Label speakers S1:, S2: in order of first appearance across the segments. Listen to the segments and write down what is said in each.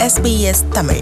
S1: SBS Tamil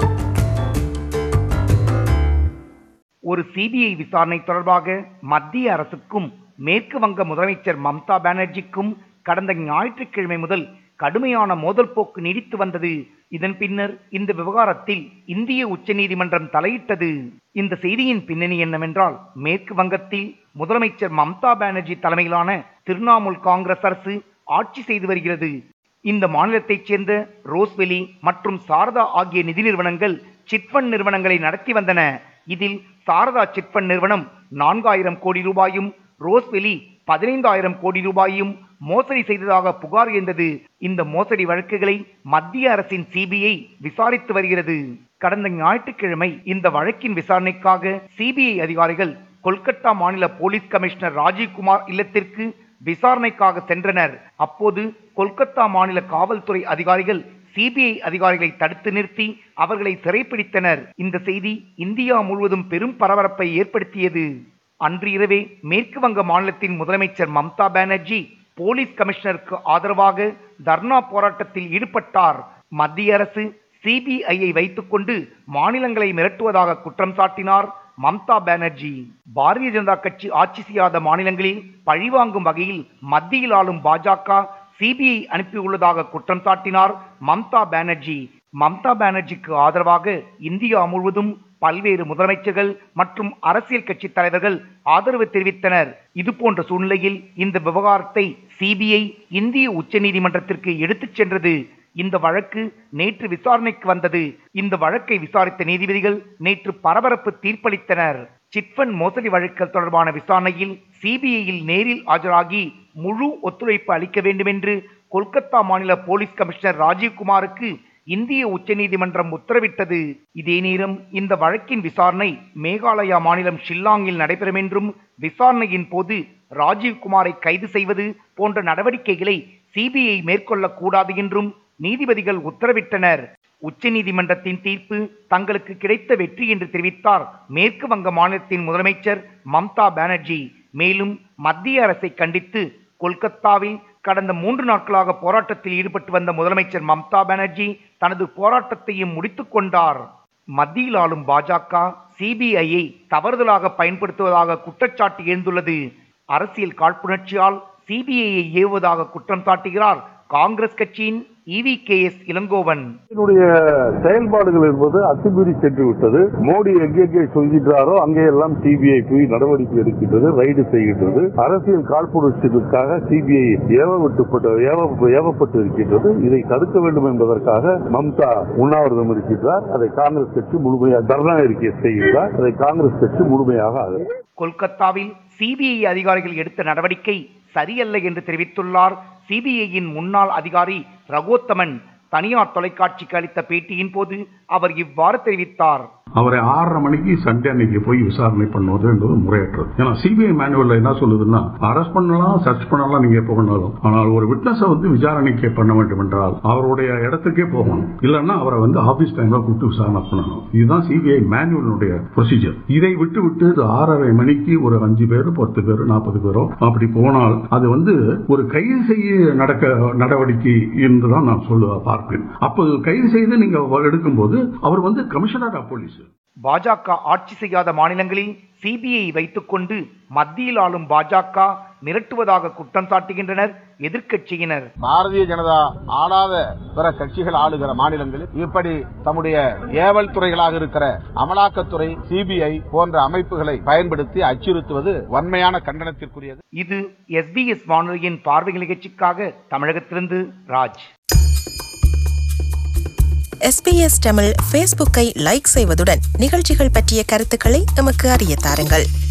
S2: ஒரு CBI விசாரணை தொடர்பாக மத்திய அரசுக்கும் மேற்கு வங்க முதலமைச்சர் மம்தா பானர்ஜிக்கும் கடந்த ஞாயிற்றுக்கிழமை முதல் கடுமையான மோதல் போக்கு நீடித்து வந்தது இதன் பின்னர் இந்த விவகாரத்தில் இந்திய உச்சநீதிமன்றம் தலையிட்டது இந்த செய்தியின் பின்னணி என்னவென்றால் மேற்கு வங்கத்தில் முதலமைச்சர் மம்தா பானர்ஜி தலைமையிலான திரிணாமுல் காங்கிரஸ் அரசு ஆட்சி செய்து வருகிறது இந்த மாநிலத்தைச் சேர்ந்த ரோஸ்வெலி மற்றும் சாரதா ஆகிய நிதி நிறுவனங்கள் சிட்பண்ட் நிறுவனங்களை நடத்தி வந்தன இதில் சாரதா சிட்பண்ட் நிறுவனம் நான்காயிரம் கோடி ரூபாயும் ரோஸ்வெலி பதினைந்தாயிரம் கோடி ரூபாயும் மோசடி செய்ததாக புகார் எழுந்தது இந்த மோசடி வழக்குகளை மத்திய அரசின் சிபிஐ விசாரித்து வருகிறது கடந்த ஞாயிற்றுக்கிழமை இந்த வழக்கின் விசாரணைக்காக சிபிஐ அதிகாரிகள் கொல்கத்தா மாநில போலீஸ் கமிஷனர் ராஜீவ்குமார் இல்லத்திற்கு விசாரணைக்காக சென்றனர் அப்போது கொல்கத்தா மாநில காவல்துறை அதிகாரிகள் சிபிஐ அதிகாரிகளை தடுத்து நிறுத்தி அவர்களை சிறைப்பிடித்தனர் இந்த செய்தி இந்தியா முழுவதும் பெரும் பரபரப்பை ஏற்படுத்தியது அன்று இரவே மேற்கு வங்க மாநிலத்தின் முதலமைச்சர் மம்தா பானர்ஜி போலீஸ் கமிஷனருக்கு ஆதரவாக தர்ணா போராட்டத்தில் ஈடுபட்டார் மத்திய அரசு சிபிஐயை வைத்துக்கொண்டு மாநிலங்களை மிரட்டுவதாக குற்றம் சாட்டினார் மம்தா பானர்ஜி பாரதிய ஜனதா கட்சி ஆட்சி செய்யாத மாநிலங்களில் பழிவாங்கும் வகையில் மத்தியில் ஆளும் பாஜக சிபிஐ அனுப்பியுள்ளதாக குற்றம் சாட்டினார் மம்தா பானர்ஜி மம்தா பானர்ஜிக்கு ஆதரவாக இந்தியா முழுவதும் பல்வேறு முதலமைச்சர்கள் மற்றும் அரசியல் கட்சி தலைவர்கள் ஆதரவு தெரிவித்தனர் இது போன்ற சூழ்நிலையில் இந்த விவகாரத்தை சிபிஐ இந்திய உச்சநீதிமன்றத்திற்கு எடுத்துச் சென்றது இந்த வழக்கு நேற்று விசாரணைக்கு வந்தது இந்த வழக்கை விசாரித்த நீதிபதிகள் நேற்று பரபரப்பு தீர்ப்பளித்தனர் சிட்பண்ட் மோசடி வழக்குகள் தொடர்பான விசாரணையில் சிபிஐயில் நேரில் ஆஜராகி முழு ஒத்துழைப்பு அளிக்க வேண்டும் என்று கொல்கத்தா மாநில போலீஸ் கமிஷனர் ராஜீவ்குமாருக்கு இந்திய உச்சநீதிமன்றம் உத்தரவிட்டது இதே நேரம் இந்த வழக்கின் விசாரணை மேகாலயா மாநிலம் ஷில்லாங்கில் நடைபெறும் என்றும் விசாரணையின் போது ராஜீவ்குமாரை கைது செய்வது போன்ற நடவடிக்கைகளை சிபிஐ மேற்கொள்ளக்கூடாது என்றும் நீதிபதிகள் உத்தரவிட்டனர் உச்சநீதிமன்றத்தின் தீர்ப்பு தங்களுக்கு கிடைத்த வெற்றி என்று தெரிவித்தார் மேற்கு வங்க மாநிலத்தின் முதலமைச்சர் மம்தா பானர்ஜி மேலும் மத்திய அரசை கண்டித்து கொல்கத்தாவில் கடந்த மூன்று நாட்களாக போராட்டத்தில் ஈடுபட்டு வந்த முதலமைச்சர் மம்தா பானர்ஜி தனது போராட்டத்தையும் முடித்துக் கொண்டார் மத்தியில் ஆளும் பாஜக சிபிஐயை தவறுதலாக பயன்படுத்துவதாக குற்றச்சாட்டு எழுந்துள்ளது அரசியல் காழ்ப்புணர்ச்சியால் சிபிஐயை ஏவுவதாக குற்றம் சாட்டுகிறார் காங்கிரஸ் கட்சியின் இவி கே எஸ் இளங்கோவன்
S3: இதனுடைய செயல்பாடுகள் என்பது அத்துமீறி சென்று விட்டது மோடி எங்கெங்கே சொல்கின்றாரோ அங்கெல்லாம் சிபிஐ போய் நடவடிக்கை எடுக்கின்றது ரைடு செய்கின்றது அரசியல் காழ்ப்புணர்ச்சிகளுக்காக சிபிஐ ஏவப்பட்டு ஏவ- ஏவப்பட்டு இருக்கின்றது இதை தடுக்க வேண்டும் என்பதற்காக மம்தா உண்ணாவிரதம் இருக்கின்றார் அதை காங்கிரஸ் கட்சி முழுமையாக தர்ணா அறிக்கை செய்கின்றார் அதை காங்கிரஸ் கட்சி முழுமையாக ஆதரிக்கிறது.
S2: கொல்கத்தாவில் சிபிஐ அதிகாரிகள் எடுத்த நடவடிக்கை சரியல்ல என்று தெரிவித்துள்ளார் சிபிஐயின் முன்னாள் அதிகாரி ரகோத்தமன் தனியார் தொலைக்காட்சிக்கு அளித்த பேட்டியின் போது அவர் இவ்வாறு தெரிவித்தார்
S4: அவரை ஆறரை மணிக்கு சண்டே அன்னைக்கு போய் விசாரணை பண்ணுவது என்பது முறையற்றது ஏன்னா சிபிஐ மேனுவல்ல என்ன சொல்லுதுன்னா அரெஸ்ட் பண்ணலாம் சர்ச் பண்ணலாம் நீங்க எப்ப பண்ணாலும் ஆனால் ஒரு விட்னஸை வந்து விசாரணைக்கு பண்ண வேண்டும் என்றால் அவருடைய இடத்துக்கே போகணும் இல்லைன்னா அவரை வந்து ஆபீஸ் டைம்ல கூப்பிட்டு விசாரணை பண்ணணும் இதுதான் சிபிஐ மேனுவலுடைய ப்ரொசீஜர் இதை விட்டு விட்டு இது ஆறரை மணிக்கு ஒரு அஞ்சு பேர் பத்து பேர் நாற்பது பேரோ அப்படி போனால் அது வந்து ஒரு கைது செய்ய நடக்க நடவடிக்கை என்றுதான் நான் சொல்ல பார்ப்பேன் அப்போ கைது செய்து நீங்க எடுக்கும்போது அவர் வந்து கமிஷனர் ஆஃப் போலீஸ்
S2: பாஜக ஆட்சி செய்யாத மாநிலங்களில் சிபிஐ வைத்துக்கொண்டு மத்தியில் ஆளும் பாஜக மிரட்டுவதாக குற்றம் சாட்டுகின்றனர் எதிர்க்கட்சியினர்
S5: பாரதிய ஜனதா ஆளாத பிற கட்சிகள் ஆளுகிற மாநிலங்களில் இப்படி தம்முடைய ஏவல் துறைகளாக இருக்கிற அமலாக்கத்துறை சிபிஐ போன்ற அமைப்புகளை பயன்படுத்தி அச்சுறுத்துவது வன்மையான கண்டனத்திற்குரியது
S2: இது எஸ்பிஎஸ் வானொலியின் பார்வை நிகழ்ச்சிக்காக தமிழகத்திலிருந்து ராஜ்
S1: SBS தமிழ் ஃபேஸ்புக்கை லைக் செய்வதுடன் நிகழ்ச்சிகள் பற்றிய கருத்துக்களை எமக்கு அறிய தாருங்கள்